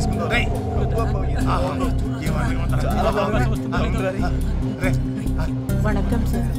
రేయ్. ఆహా. ఏమన్నా, ఏమన్నా? రేయ్. வணக்கம் சார்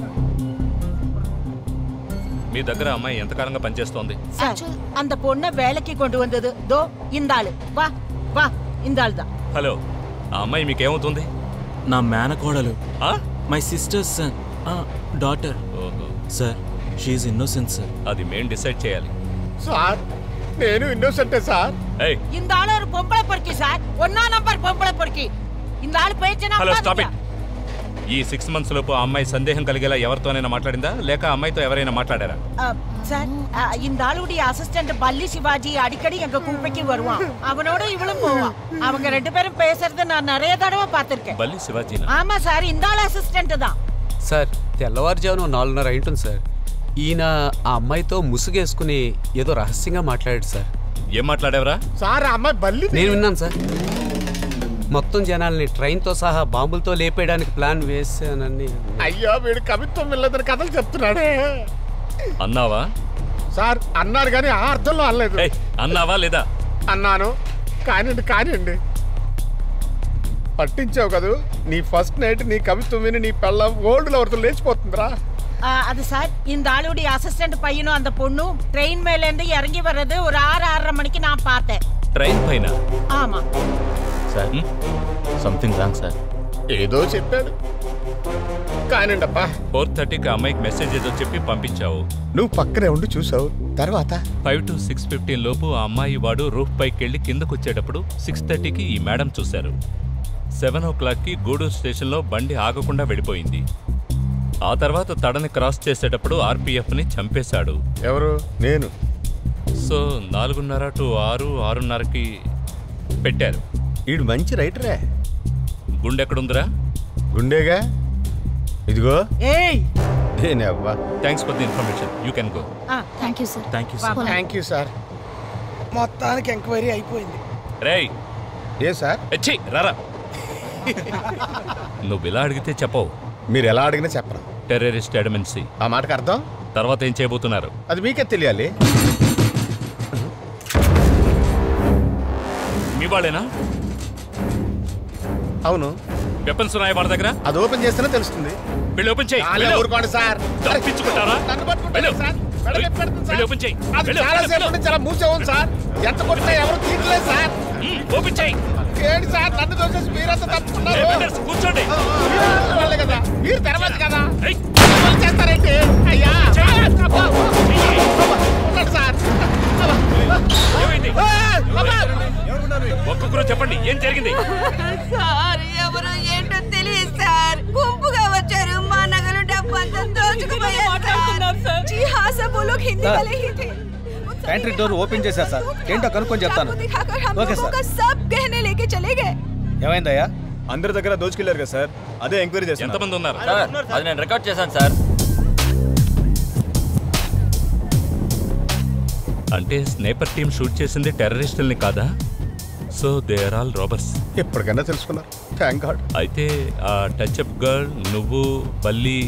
మీ దగ్గర అమ్మాయి ఎంతకాలంగా పనిచేస్తోంది சார் அந்த பொண்ணை வேலைக்கு கொண்டு வந்தது தோ இந்த ஆளு வா வா இந்த ஆள் தான் హలో ఆ అమ్మాయి మీకేమవుతుంది నా మేనకోడలు ఆ? మై సిస్టర్ సన్ డాటర్ ఓహో సార్ షీఈ్ ఇన్నోసెంట్ సార్ అది మేం డిసైడ్ చేయాలి సార్ నేను ఇన్నోసెంటే సార్ ఏయ్ இந்த ஆளு ஒரு பொம்பளை பொறுக்கி சார் ஒன்னா நம்பர் பொம்பளை பொறுக்கி இந்த ஆளு பேச்சுனா హలో స్టాప్ ఇట్ ఈ సిక్స్ మంత్స్ లోపు ఆ అమ్మాయి సందేహం కలిగేలా ఎవరితోనైనా మాట్లాడిందా లేక ఆ అమ్మాయితో ఎవరైనా మాట్లాడారా சார் அ, இந்த ஆளுடைய அசிஸ்டன்ட் பல்லி சிவாஜி அடிக்கடி எங்க கூப்பைக்கு வருவான் அவனோட இவளும் போவான் அவங்க ரெண்டு பேரும் பேசுறத நான் நிறைய தடவை பார்த்திருக்கேன் బల్లి శివాజీనా ஆமா சார் இந்த ஆளு அசிஸ்டன்ட் தான் సార్ తెల్లవారుజామున నాలుగున్నర అయింటుంది సార్ ఈయన ఆ అమ్మాయితో ముసుగేసుకుని ఏదో రహస్యంగా మాట్లాడాడు సార్ ఏం మాట్లాడేవరా సార్ ఆ అమ్మాయి బల్లి నేను విన్నాను సార్ మొత్తం జనాల్ని ట్రైన్తో సహా బాంబులతో లేపేయడానికి ప్లాన్ వేసానని అయ్యో వీడు కవిత్వం వెళ్ళదని కథలు చెప్తున్నాడే అన్నావా సార్ అన్నారు కానీ ఆ అర్థంలో అనలేదు ఏయ్ అన్నావా లేదా అన్నాను కానివ్వండి కానివ్వండి పట్టించావు కదూ నీ ఫస్ట్ నైట్ నీ కవిత్వం విని నీ పెళ్ళం ఓల్డ్ లవర్తో లేచిపోతుందిరా ஆ, அது சார் இந்த ஆளுடைய அசிஸ்டன்ட் பையனும் அந்த பொண்ணும் ட்ரெயின் மேல இருந்து இறங்கி வர்றது ஒரு ஆறு ஆறரை மணிக்கு நான் பார்த்தேன் ట్రైన్ పైన ஆமா సార్ సంథింగ్ రాంగ్ సార్ ఏదో చెప్పాడు కానివ్వండి అబ్బా ఫోర్ థర్టీకి అమ్మాయికి మెసేజ్ ఏదో చెప్పి పంపించావు నువ్వు పక్కనే ఉండి చూసావు తర్వాత ఫైవ్ టు సిక్స్ ఫిఫ్టీన్ లోపు ఆ అమ్మాయి వాడు రూఫ్ పైకి వెళ్ళి కిందకు వచ్చేటప్పుడు సిక్స్ థర్టీకి ఈ మేడం చూశారు సెవెన్ ఓ క్లాక్కి గూడూరు స్టేషన్లో బండి ఆగకుండా వెళ్ళిపోయింది ఆ తర్వాత తడని క్రాస్ చేసేటప్పుడు ఆర్పీఎఫ్ని చంపేశాడు ఎవరు నేను సో నాలుగున్నర టు ఆరు ఆరున్నరకి పెట్టారు వీడు మంచి రైటరే గుండెక్కడుందిరా గుండేగా ఇదిగో ஏய் నేనే అవ్వా thanks for the information you can go thank you sir thank you sir thank you sir మొత్తానికి ఎంక్వైరీ అయిపోయింది రేయ్ ఏ సార్ ఎచ్చి రారా నువ్వు ఇలా అడిగితే చెప్పవు మీరు ఎలా అడిగినా చెప్పను టెర్రరిస్ట్ ఎడమెన్సీ ఆ మాటకు అర్థం తర్వాత ఏం చేయబోతున్నారు అది మీకే తెలియాలి మీ వాళ్ళేనా అవును వెపన్స్ ఉన్నాయి వాళ్ళ దగ్గర అది ఓపెన్ చేస్తేనే తెలుస్తుంది వెళ్ళి ఓపెన్ చేయి చాలే వెళ్ళు. ఊరుకోండి సార్ తప్పించుకుంటారా? నన్ను పట్టుకుంటారా వెళ్ళు. సార్? మెడకి పెడుతుంది సార్. వెళ్ళి ఓపెన్ చేయి. అది వెళ్ళు, చాలా వెళ్ళు, సేపు వెళ్ళు. నుంచి చాలా మూసే ఉంది సార్ ఎంత కొట్టినా ఎవరు తీయట్లేదు సార్ మ్మ్, ఓపెన్ చేయి ఏంటి సార్ నన్ను దోసేసి మీరంతా తప్పుకున్నారు వెండర్స్, కూర్చోండి మీరు ఆడుతున్న వాళ్ళే కదా మీరు తెరవచ్చు కదా ఏయ్, ఎవరు చేస్తారేంటి అయ్యా చెయ్యి. అబ్బా, చెయ్యి. ఉన్నాడు సార్ ఏమైంది ఆ, అబ్బా. ఒక్కొక్కరు చెప్పండి ఏం జరిగింది సార్ ఎవరు ఏంటో తెలియదు సార్ గుంపుగా వచ్చారు మా నగలు డబ్బు అంతా దోచుకుపోయారు సార్ జీ హా సబ్ वो लोग हिंदी वाले ही थे ప్యాంట్రీ డోర్ ఓపెన్ చేశారు సార్ ఏంటో కనుక్కొని చెప్తాను चाकू दिखाकर हम ఓకే लोगों సార్ का सब गहने लेके चले गए ఏమైందయ్యా అందరి దగ్గర దోచుకెళ్లారు కదా సార్ అదే ఎంక్వైరీ చేస్తున్నా ఎంతమంది ఉన్నారు అది నేను రికార్డ్ చేశాను సార్ అంటే స్నేపర్ టీం షూట్ చేసింది టెర్రరిస్టుల్ని కాదా so they are all robbers ఎప్పటికైనా తెలుసుకున్నారు థ్యాంక్ గాడ్ అయితే ఆ టచ్ అప్ గర్ల్ నువ్వు బల్లి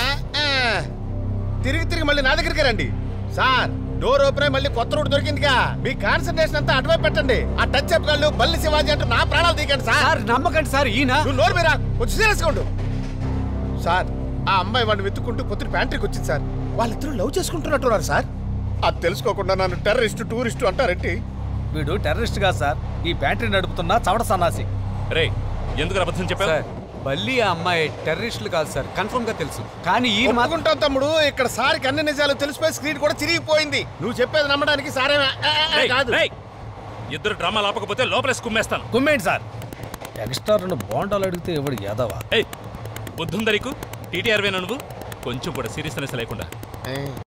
తిరిగి తిరిగి మళ్ళీ నా దగ్గరికి రండి సార్ డోర్ ఓపెన్ అయి మళ్ళీ కొత్త రూట్ దొరికిందిగా మీ కాన్సన్ట్రేషన్ అంతా అటువైపు పెట్టండి ఆ టచ్ అప్ గాళ్ళు బల్లి శివాజీ అంటూ నా ప్రాణాలు తీకండి సార్ సార్ నమ్మకండి సార్ ఈయన నువ్వు నోరు మీరా కొంచెం సీరియస్గా ఉండు సార్ ఆ అమ్మాయి వాడిని వెతుక్కుంటూ పొద్దున ప్యాంట్రీకి వచ్చింది సార్ వాళ్ళిద్దరూ లవ్ చేసుకుంటున్నట్టున్నారు సార్ అది తెలుసుకోకుండా నన్ను టెర్రరిస్ట్ టూరిస్ట్ అంటారేంటి వీడు టెర్రరిస్ట్ కాదు సార్ ఈ ప్యాంట్రీ నడుపుతున్న చవట సన్నాసి రే ఎందుకు అబద్ధం చెప్పావు సార్ బల్లి ఆ అమ్మాయి టెర్రరిస్టులు కాదు సార్ కన్ఫర్మ్ గా తెలుసు కానీ ఈయన మాత్రం ఒప్పుకుంటాం తమ్ముడు ఇక్కడ సార్కి అన్ని నిజాలు తెలిసిపోయి స్క్రీన్ కూడా చిరిగిపోయింది నువ్వు చెప్పేది నమ్మడానికి సారే రేయ్, కాదు రేయ్, ఇద్దరు డ్రామా ఆపకపోతే లోపలేసి కుమ్మేస్తాను కుమ్మేంటి సార్ ఎక్స్ట్రా రెండు బాండాలు అడిగితే ఎవడు యాదవా ఏయ్ బుద్ధుందరికు టీటీఆర్ వేనా నువ్వు కొంచెం కూడా సీరియస్నెస్ లేకుండా